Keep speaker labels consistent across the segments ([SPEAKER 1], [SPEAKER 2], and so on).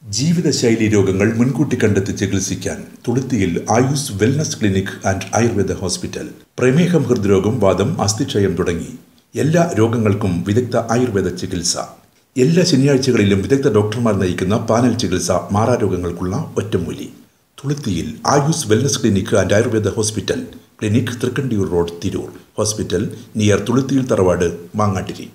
[SPEAKER 1] ജീവിതശൈലി രോഗങ്ങൾ മുൻകൂട്ടി കണ്ടെത്തി ചികിത്സിക്കാൻ തുളുത്തിയിൽ Ayus wellness clinic and Ayurveda hospital പ്രമേഹം ഹൃദ്രോഗം വാദം അസ്ഥിക്ഷയം തുടങ്ങി എല്ലാ രോഗങ്ങൾക്കും വിദഗ്ധ ആയുർവേദ ചികിത്സ എല്ലാ ശനിയാഴ്ചകളിലും വിദഗ്ധ ഡോക്ടർമാർ നയിക്കുന്ന പാനൽ ചികിത്സ മാറാരോഗങ്ങൾക്കുള്ള ഒറ്റമൂലി തുളുത്തിയിൽ Ayus wellness clinic and Ayurveda hospital clinic Thrikkandiyur road Tirur hospital near തുളുത്തിയിൽ തറവാട് മാങ്ങാട്ടിരി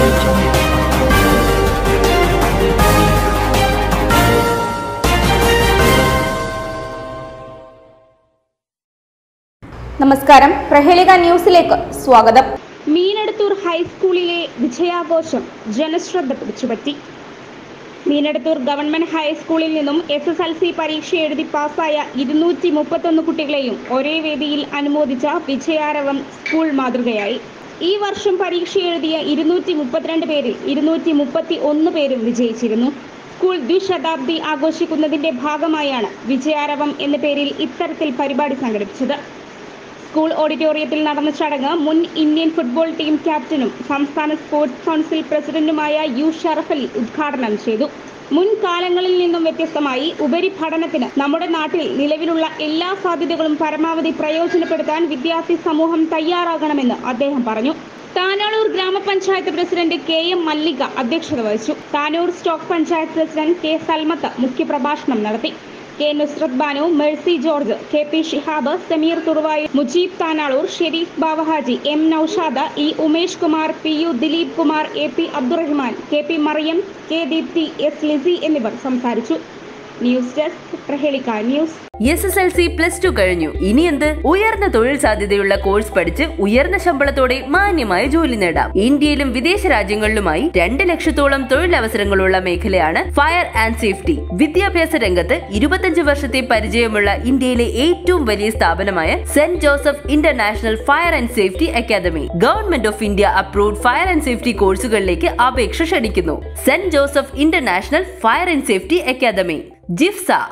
[SPEAKER 2] നമസ്കാരം പ്രഹേളിക ന്യൂസിലേക്ക് സ്വാഗതം
[SPEAKER 3] മീനടത്തൂർ ഹൈസ്കൂളിലെ വിജയാഘോഷം ജനശ്രദ്ധ പിടിച്ചുപറ്റി മീനടത്തൂർ ഗവൺമെന്റ് ഹൈസ്കൂളിൽ നിന്നും എസ് എസ് എൽ സി പരീക്ഷ എഴുതി പാസ്സായ ഇരുന്നൂറ്റി മുപ്പത്തൊന്ന് കുട്ടികളെയും ഒരേ വേദിയിൽ അനുമോദിച്ച വിജയാരവം സ്കൂൾ മാതൃകയായി ഈ വർഷം പരീക്ഷ എഴുതിയ ഇരുന്നൂറ്റി മുപ്പത്തിരണ്ട് പേരിൽ ഇരുന്നൂറ്റി മുപ്പത്തി ഒന്ന് പേരും വിജയിച്ചിരുന്നു സ്കൂൾ ദ്വിശതാബ്ദി ആഘോഷിക്കുന്നതിന്റെ ഭാഗമായാണ് വിജയാരവം എന്ന പേരിൽ ഇത്തരത്തിൽ പരിപാടി സംഘടിപ്പിച്ചത് സ്കൂൾ ഓഡിറ്റോറിയത്തിൽ നടന്ന ചടങ്ങ് മുൻ ഇന്ത്യൻ ഫുട്ബോൾ ടീം ക്യാപ്റ്റനും സംസ്ഥാന സ്പോർട്സ് കൗൺസിൽ പ്രസിഡന്റുമായ യു ഷറഫലി ഉദ്ഘാടനം ചെയ്തു മുൻകാലങ്ങളിൽ നിന്നും വ്യത്യസ്തമായി ഉപരിപഠനത്തിന് നമ്മുടെ നാട്ടിൽ നിലവിലുള്ള എല്ലാ സാധ്യതകളും പരമാവധി പ്രയോജനപ്പെടുത്താൻ വിദ്യാർത്ഥി സമൂഹം തയ്യാറാകണമെന്ന് അദ്ദേഹം പറഞ്ഞു താനാളൂർ ഗ്രാമപഞ്ചായത്ത് പ്രസിഡന്റ് കെ എം മല്ലിക അധ്യക്ഷത വഹിച്ചു താനൂർ സ്റ്റോക്ക് പഞ്ചായത്ത് പ്രസിഡന്റ് കെ സൽമത്ത് മുഖ്യപ്രഭാഷണം നടത്തി K Nusrath Banu Mercy George K P Shihab Sameer Thuruvayur Mujeeb Thanalur Sherif Bavahaji M Noushada E Umesh Kumar P U Dileep Kumar A P Abdurahman K P Mariyam K Deepthi S Lissy എന്നിവർ സംസാരിച്ചു news desk Prahelika news
[SPEAKER 4] S S L C plus two കഴിഞ്ഞു ഇനി എന്ത് ഉയർന്ന തൊഴിൽ സാധ്യതയുള്ള കോഴ്സ് പഠിച്ച് ഉയർന്ന ശമ്പളത്തോടെ മാന്യമായ ജോലി നേടാം ഇന്ത്യയിലും വിദേശ രാജ്യങ്ങളിലുമായി രണ്ട് ലക്ഷത്തോളം തൊഴിലവസരങ്ങളുള്ള മേഖലയാണ് ഫയർ ആൻഡ് സേഫ്റ്റി വിദ്യാഭ്യാസ രംഗത്ത് ഇരുപത്തഞ്ച് വർഷത്തെ പരിചയമുള്ള ഇന്ത്യയിലെ ഏറ്റവും വലിയ സ്ഥാപനമായ saint Joseph international fire and safety academy government of India approved fire and safety കോഴ്സുകളിലേക്ക് അപേക്ഷ ക്ഷണിക്കുന്നു saint Joseph international fire and safety academy ജിഫ്സ